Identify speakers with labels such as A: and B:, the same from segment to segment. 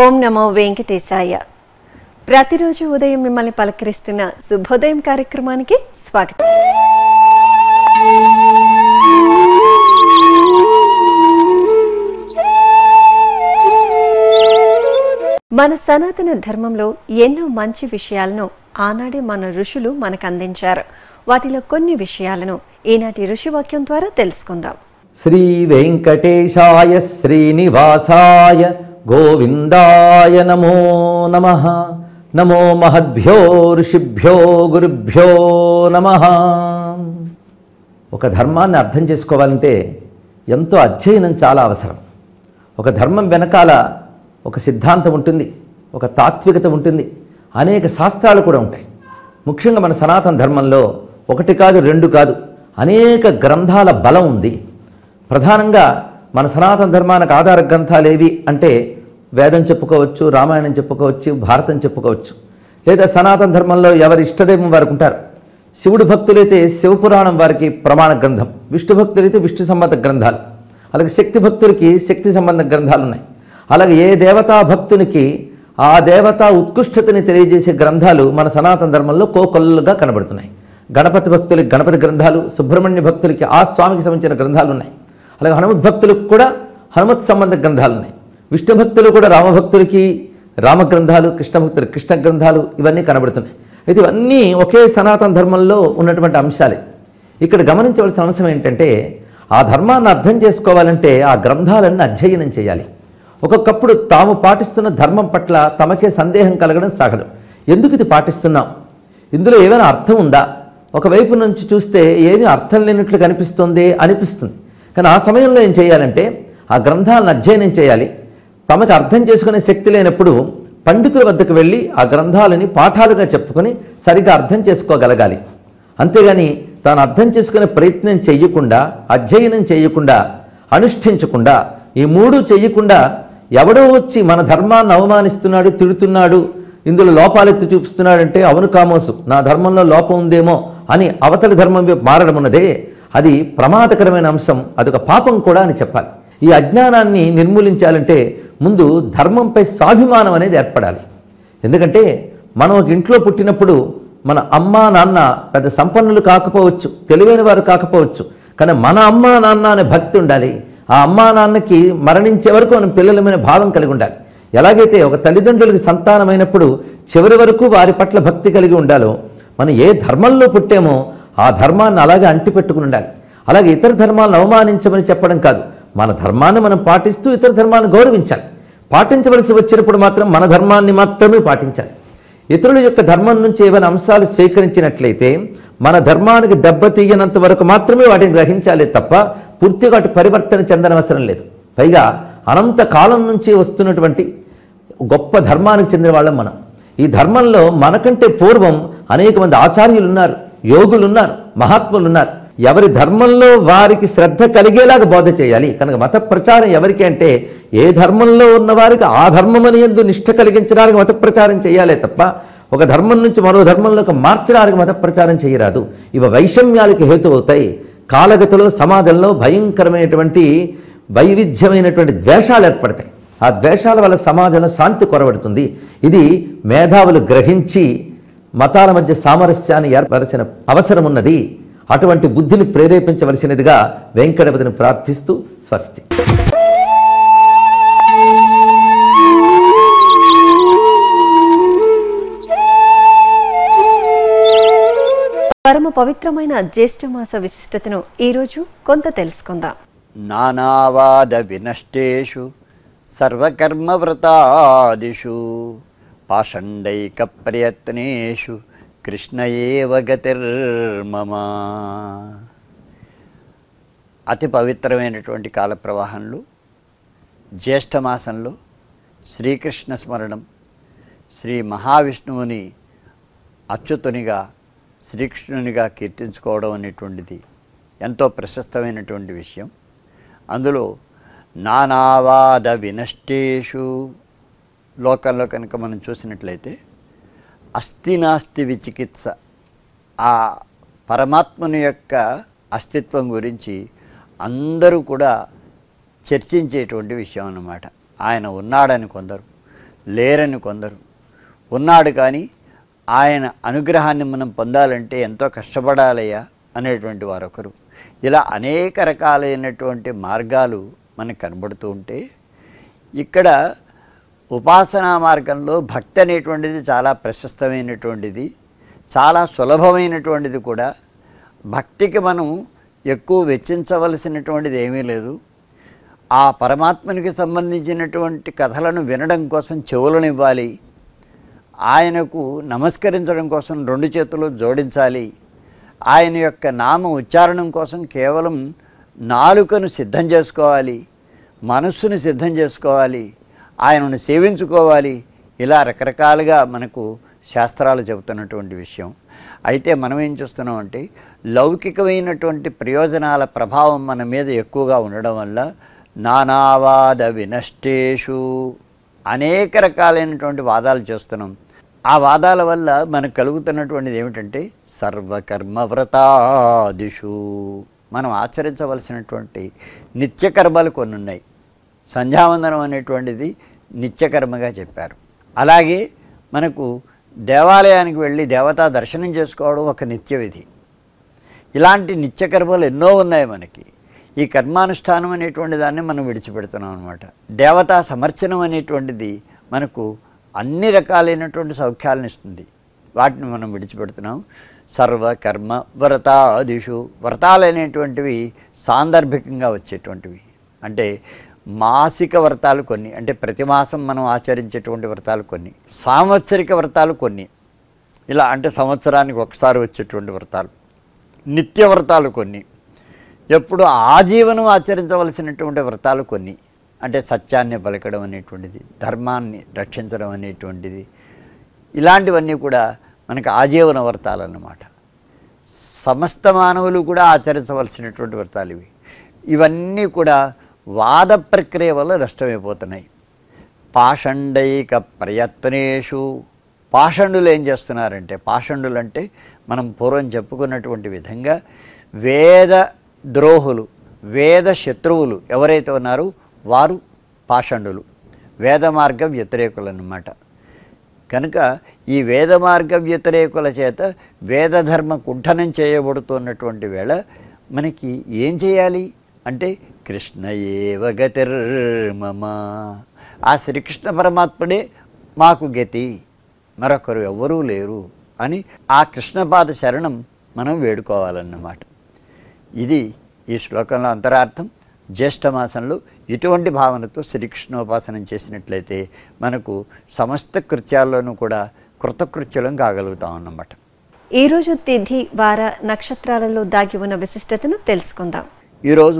A: ఓం నమో వెంకటేశాయ ప్రతిరోజు ఉదయం మిమ్మల్ని పలకరిస్తున్న శుభోదయం కార్యక్రమానికి స్వాగతం మన సనాతన ధర్మంలో ఎన్నో మంచి విషయాలను ఆనాడే మన ఋషులు మనకు అందించారు వాటిలో కొన్ని విషయాలను ఈనాటి ఋషివాక్యం ద్వారా తెలుసుకుందాం
B: శ్రీ వెంకటేశాయ శ్రీనివాసాయ గోవిందాయ నమో నమ నమో మహద్భ్యో ఋషిభ్యో గురుభ్యో నమ ఒక ధర్మాన్ని అర్థం చేసుకోవాలంటే ఎంతో అధ్యయనం చాలా అవసరం ఒక ధర్మం వెనకాల ఒక సిద్ధాంతం ఉంటుంది ఒక తాత్వికత ఉంటుంది అనేక శాస్త్రాలు కూడా ఉంటాయి ముఖ్యంగా మన సనాతన ధర్మంలో ఒకటి కాదు రెండు కాదు అనేక గ్రంథాల బలం ఉంది ప్రధానంగా మన సనాతన ధర్మానికి ఆధార గ్రంథాలు ఏవి అంటే వేదం చెప్పుకోవచ్చు రామాయణం చెప్పుకోవచ్చు భారతం చెప్పుకోవచ్చు లేదా సనాతన ధర్మంలో ఎవరి ఇష్టదైవం వారికి ఉంటారు శివుడు భక్తులైతే శివపురాణం వారికి ప్రమాణ గ్రంథం విష్ణు భక్తులైతే విష్ణు సంబంధ గ్రంథాలు అలాగే శక్తి భక్తులకి శక్తి సంబంధ గ్రంథాలు ఉన్నాయి అలాగే ఏ దేవతా భక్తునికి ఆ దేవతా ఉత్కృష్టతని తెలియజేసే గ్రంథాలు మన సనాతన ధర్మంలో కోకొల్లుగా కనబడుతున్నాయి గణపతి భక్తులకి గణపతి గ్రంథాలు సుబ్రహ్మణ్య భక్తులకి ఆ స్వామికి సంబంధించిన గ్రంథాలు ఉన్నాయి అలాగే హనుమత్ భక్తులకు కూడా హనుమత్ సంబంధ గ్రంథాలు ఉన్నాయి విష్ణు భక్తులు కూడా రామభక్తులకి రామ గ్రంథాలు కృష్ణ భక్తులు కృష్ణ గ్రంథాలు ఇవన్నీ కనబడుతున్నాయి అయితే ఇవన్నీ ఒకే సనాతన ధర్మంలో ఉన్నటువంటి అంశాలే ఇక్కడ గమనించవలసిన అంశం ఏంటంటే ఆ ధర్మాన్ని అర్థం చేసుకోవాలంటే ఆ గ్రంథాలన్నీ అధ్యయనం చేయాలి ఒక్కొక్కప్పుడు తాము పాటిస్తున్న ధర్మం పట్ల తమకే సందేహం కలగడం సహజం ఎందుకు ఇది పాటిస్తున్నాం ఇందులో ఏమైనా అర్థం ఉందా ఒకవైపు నుంచి చూస్తే ఏమీ అర్థం లేనట్లు కనిపిస్తుంది అనిపిస్తుంది కానీ ఆ సమయంలో ఏం చేయాలంటే ఆ గ్రంథాలను అధ్యయనం చేయాలి తమకు అర్థం చేసుకునే శక్తి లేనప్పుడు పండితుల వద్దకు వెళ్ళి ఆ గ్రంథాలని పాఠాలుగా చెప్పుకొని సరిగా అర్థం చేసుకోగలగాలి అంతేగాని తాను అర్థం చేసుకునే ప్రయత్నం చేయకుండా అధ్యయనం చేయకుండా అనుష్ఠించకుండా ఈ మూడు చేయకుండా ఎవడో వచ్చి మన ధర్మాన్ని అవమానిస్తున్నాడు తిడుతున్నాడు ఇందులో లోపాలెత్తి చూపిస్తున్నాడంటే అవును కామోసు నా ధర్మంలో లోపం ఉందేమో అని అవతలి ధర్మం వైపు మారడం ఉన్నదే అది ప్రమాదకరమైన అంశం అదొక పాపం కూడా అని చెప్పాలి ఈ అజ్ఞానాన్ని నిర్మూలించాలంటే ముందు ధర్మంపై స్వాభిమానం అనేది ఏర్పడాలి ఎందుకంటే మనం ఒక ఇంట్లో పుట్టినప్పుడు మన అమ్మ నాన్న పెద్ద సంపన్నులు కాకపోవచ్చు తెలివైన వారు కాకపోవచ్చు కానీ మన అమ్మ నాన్న అనే భక్తి ఉండాలి ఆ అమ్మా నాన్నకి మరణించే వరకు మనం పిల్లలమైన భావం కలిగి ఉండాలి ఎలాగైతే ఒక తల్లిదండ్రులకి సంతానమైనప్పుడు చివరి వరకు వారి పట్ల భక్తి కలిగి ఉండాలో మనం ఏ ధర్మంలో పుట్టామో ఆ ధర్మాన్ని అలాగే అంటిపెట్టుకుని ఉండాలి అలాగే ఇతర ధర్మాలను అవమానించమని చెప్పడం కాదు మన ధర్మాన్ని మనం పాటిస్తూ ఇతర ధర్మాలను గౌరవించాలి పాటించవలసి వచ్చినప్పుడు మాత్రం మన ధర్మాన్ని మాత్రమే పాటించాలి ఇతరుల యొక్క ధర్మం నుంచి ఏమైనా అంశాలు స్వీకరించినట్లయితే మన ధర్మానికి దెబ్బతీయనంత వరకు మాత్రమే వాటిని గ్రహించాలి తప్ప పూర్తిగా వాటి పరివర్తన చెందనవసరం లేదు పైగా అనంత కాలం నుంచి వస్తున్నటువంటి గొప్ప ధర్మానికి చెందిన వాళ్ళం మనం ఈ ధర్మంలో మనకంటే పూర్వం అనేక మంది ఆచార్యులు ఉన్నారు యోగులు ఉన్నారు మహాత్ములు ఉన్నారు ఎవరి ధర్మంలో వారికి శ్రద్ధ కలిగేలాగా బోధ చేయాలి కనుక మత ప్రచారం ఎవరికి అంటే ఏ ధర్మంలో ఉన్న వారికి ఆ ధర్మమని ఎందు నిష్ఠ కలిగించడానికి మత ప్రచారం చేయాలే తప్ప ఒక ధర్మం నుంచి మరో ధర్మంలోకి మార్చడానికి మత ప్రచారం చేయరాదు ఇవి వైషమ్యాలకి హేతు అవుతాయి కాలగతిలో సమాజంలో భయంకరమైనటువంటి వైవిధ్యమైనటువంటి ద్వేషాలు ఏర్పడతాయి ఆ ద్వేషాల వల్ల సమాజంలో శాంతి కొరబడుతుంది ఇది మేధావులు గ్రహించి మతాల మధ్య సామరస్యాన్ని ఏర్పరచిన అవసరం ఉన్నది అటువంటి బుద్ధిని ప్రేరేపించవలసినదిగా వెంకటపతిని ప్రార్థిస్తూ స్వస్తి
A: పరమ పవిత్రమైన జ్యేష్ఠమాస విశిష్టతను ఈరోజు కొంత తెలుసుకుందాం
C: నానావాద వినష్టేషు సర్వకర్మవ్రతాదిషు పాషండైక ప్రయత్నేషు కృష్ణయేవ గతిర్మమ అతి పవిత్రమైనటువంటి కాల ప్రవాహంలో జ్యేష్ఠమాసంలో శ్రీకృష్ణ స్మరణం శ్రీ మహావిష్ణువుని అచ్యుతునిగా శ్రీకృష్ణునిగా కీర్తించుకోవడం అనేటువంటిది ఎంతో ప్రశస్తమైనటువంటి విషయం అందులో నానావాద వినష్టేషు లోకంలో కనుక మనం చూసినట్లయితే అస్థి నాస్తి విచికిత్స ఆ పరమాత్మని యొక్క అస్తిత్వం గురించి అందరూ కూడా చర్చించేటువంటి విషయం అన్నమాట ఆయన ఉన్నాడని కొందరు లేరని కొందరు ఉన్నాడు కానీ ఆయన అనుగ్రహాన్ని మనం పొందాలంటే ఎంతో కష్టపడాలయ్యా అనేటువంటి వారొకరు ఇలా అనేక రకాలైనటువంటి మార్గాలు మనకు కనబడుతూ ఉంటే ఇక్కడ ఉపాసనా మార్గంలో భక్తి అనేటువంటిది చాలా ప్రశస్తమైనటువంటిది చాలా సులభమైనటువంటిది కూడా భక్తికి మనం ఎక్కువ వెచ్చించవలసినటువంటిది ఏమీ లేదు ఆ పరమాత్మనికి సంబంధించినటువంటి కథలను వినడం కోసం చెవులను ఇవ్వాలి ఆయనకు నమస్కరించడం కోసం రెండు చేతులు జోడించాలి ఆయన యొక్క నామ ఉచ్చారణం కోసం కేవలం నాలుకను సిద్ధం చేసుకోవాలి మనస్సును సిద్ధం చేసుకోవాలి ఆయనను సేవించుకోవాలి ఇలా రకరకాలుగా మనకు శాస్త్రాలు చెబుతున్నటువంటి విషయం అయితే మనం ఏం చూస్తున్నాం అంటే లౌకికమైనటువంటి ప్రయోజనాల ప్రభావం మన మీద ఎక్కువగా ఉండడం వల్ల నానావాద వినష్టేషు అనేక రకాలైనటువంటి వాదాలు చేస్తున్నాం ఆ వాదాల వల్ల మనకు కలుగుతున్నటువంటిది ఏమిటంటే సర్వకర్మ వ్రతాదిషు మనం ఆచరించవలసినటువంటి నిత్యకర్మలు కొన్ని ఉన్నాయి సంధ్యావందనం అనేటువంటిది నిత్యకర్మగా చెప్పారు అలాగే మనకు దేవాలయానికి వెళ్ళి దేవతా దర్శనం చేసుకోవడం ఒక నిత్య విధి ఇలాంటి నిత్యకర్మలు ఎన్నో ఉన్నాయి మనకి ఈ కర్మానుష్ఠానం అనేటువంటి దాన్ని మనం విడిచిపెడుతున్నాం అనమాట దేవతా సమర్చనం అనేటువంటిది మనకు అన్ని రకాలైనటువంటి సౌఖ్యాలను ఇస్తుంది వాటిని మనం విడిచిపెడుతున్నాం సర్వ కర్మ వ్రతాదిషు వ్రతాలు అనేటువంటివి సాందర్భికంగా వచ్చేటువంటివి అంటే మాసిక వ్రతాలు కొన్ని అంటే ప్రతి మాసం మనం ఆచరించేటువంటి వ్రతాలు కొన్ని సాంవత్సరిక వ్రతాలు కొన్ని ఇలా అంటే సంవత్సరానికి ఒకసారి వచ్చేటువంటి వ్రతాలు నిత్య వ్రతాలు కొన్ని ఎప్పుడు ఆజీవనం ఆచరించవలసినటువంటి వ్రతాలు కొన్ని అంటే సత్యాన్ని పలకడం అనేటువంటిది ధర్మాన్ని రక్షించడం అనేటువంటిది ఇలాంటివన్నీ కూడా మనకి ఆజీవన వ్రతాలు అన్నమాట సమస్త మానవులు కూడా ఆచరించవలసినటువంటి వ్రతాలు ఇవి ఇవన్నీ కూడా వాద ప్రక్రియ వల్ల నష్టమైపోతున్నాయి పాషండైక ప్రయత్నేషు పాషండులు ఏం చేస్తున్నారంటే పాషండులు అంటే మనం పూర్వం చెప్పుకున్నటువంటి విధంగా వేద ద్రోహులు వేద శత్రువులు ఎవరైతే ఉన్నారో వారు పాషండులు వేద మార్గ వ్యతిరేకులు అన్నమాట కనుక ఈ వేద మార్గ వ్యతిరేకుల చేత వేదధర్మ కుంఠనం చేయబడుతున్నటువంటి వేళ మనకి ఏం చేయాలి అంటే కృష్ణ ఏవ గతిర్మమ ఆ శ్రీకృష్ణ పరమాత్ముడే మాకు గతి మరొకరు ఎవ్వరూ లేరు అని ఆ కృష్ణపాద శరణం మనం వేడుకోవాలన్నమాట ఇది ఈ శ్లోకంలో అంతరార్థం జ్యేష్ఠమాసంలో ఇటువంటి భావనతో శ్రీకృష్ణోపాసనం చేసినట్లయితే మనకు సమస్త కృత్యాల్లోనూ కూడా కృతకృత్యులం కాగలుగుతాం అన్నమాట
A: ఈరోజు తిథి వార నక్షత్రాలలో దాగి ఉన్న విశిష్టతను తెలుసుకుందాం
C: ఈరోజు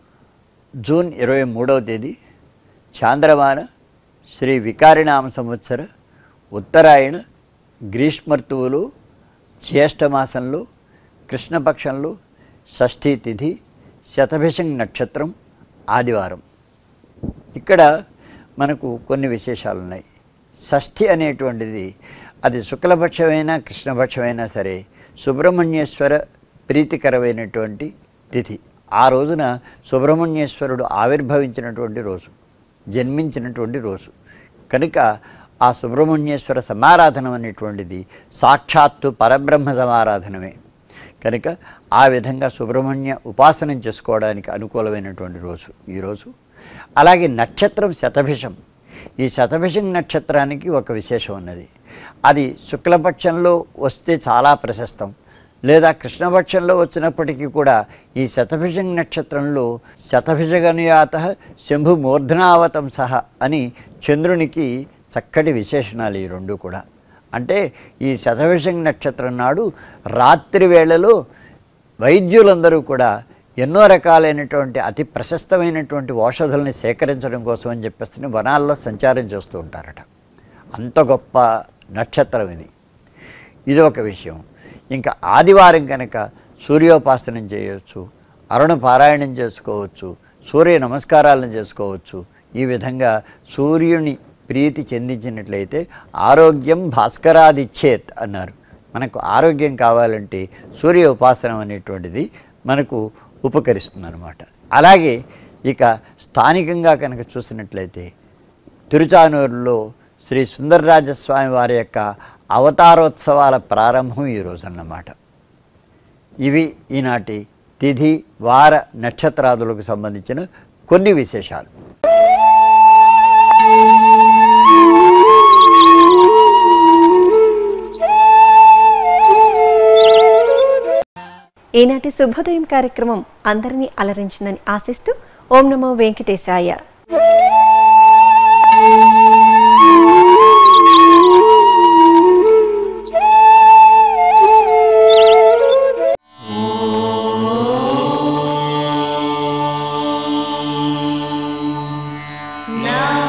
C: జూన్ ఇరవై మూడవ తేదీ చాంద్రమాన శ్రీ వికారినామ సంవత్సర ఉత్తరాయణ గ్రీష్మర్తువులు జ్యేష్ఠమాసంలో కృష్ణపక్షంలో షష్ఠీ తిథి శతభిషం నక్షత్రం ఆదివారం ఇక్కడ మనకు కొన్ని విశేషాలు ఉన్నాయి షష్ఠి అనేటువంటిది అది శుక్లపక్షమైనా కృష్ణపక్షమైనా సరే సుబ్రహ్మణ్యేశ్వర ప్రీతికరమైనటువంటి తిథి ఆ రోజున సుబ్రహ్మణ్యేశ్వరుడు ఆవిర్భవించినటువంటి రోజు జన్మించినటువంటి రోజు కనుక ఆ సుబ్రహ్మణ్యేశ్వర సమారాధనం అనేటువంటిది సాక్షాత్తు పరబ్రహ్మ సమారాధనమే కనుక ఆ విధంగా సుబ్రహ్మణ్య ఉపాసనం చేసుకోవడానికి అనుకూలమైనటువంటి రోజు ఈరోజు అలాగే నక్షత్రం శతభిషం ఈ శతభిషం నక్షత్రానికి ఒక విశేషం ఉన్నది అది శుక్లపక్షంలో వస్తే చాలా ప్రశస్తం లేదా కృష్ణపక్షంలో వచ్చినప్పటికీ కూడా ఈ శతభిషం నక్షత్రంలో శతభిషగనుయాత శంభు మూర్ధనావతం సహ అని చంద్రునికి చక్కటి విశేషణాలు ఈ రెండు కూడా అంటే ఈ శతభిషం నక్షత్రం నాడు రాత్రి వేళలో వైద్యులందరూ కూడా ఎన్నో రకాలైనటువంటి అతి ప్రశస్తమైనటువంటి ఔషధుల్ని సేకరించడం కోసం అని చెప్పేసి వనాల్లో సంచారం చేస్తూ ఉంటారట అంత గొప్ప నక్షత్రం ఇది ఇది ఒక విషయం ఇంకా ఆదివారం కనుక సూర్యోపాసనం చేయవచ్చు అరుణ పారాయణం చేసుకోవచ్చు సూర్య నమస్కారాలను చేసుకోవచ్చు ఈ విధంగా సూర్యుని ప్రీతి చెందించినట్లయితే ఆరోగ్యం భాస్కరాదిచ్చేత్ అన్నారు మనకు ఆరోగ్యం కావాలంటే సూర్య ఉపాసనం అనేటువంటిది మనకు ఉపకరిస్తుంది అనమాట అలాగే ఇక స్థానికంగా కనుక చూసినట్లయితే తిరుచానూరులో శ్రీ సుందరరాజస్వామి వారి యొక్క అవతారోత్సవాల ప్రారంభం ఈ రోజన్నమాట ఇవి ఈనాటి తిథి వార నక్షత్రాదులకు సంబంధించిన కొన్ని విశేషాలు
A: ఈనాటి శుభోదయం కార్యక్రమం అందరినీ అలరించిందని ఆశిస్తూ ఓం నమో వెంకటేశాయ
D: Now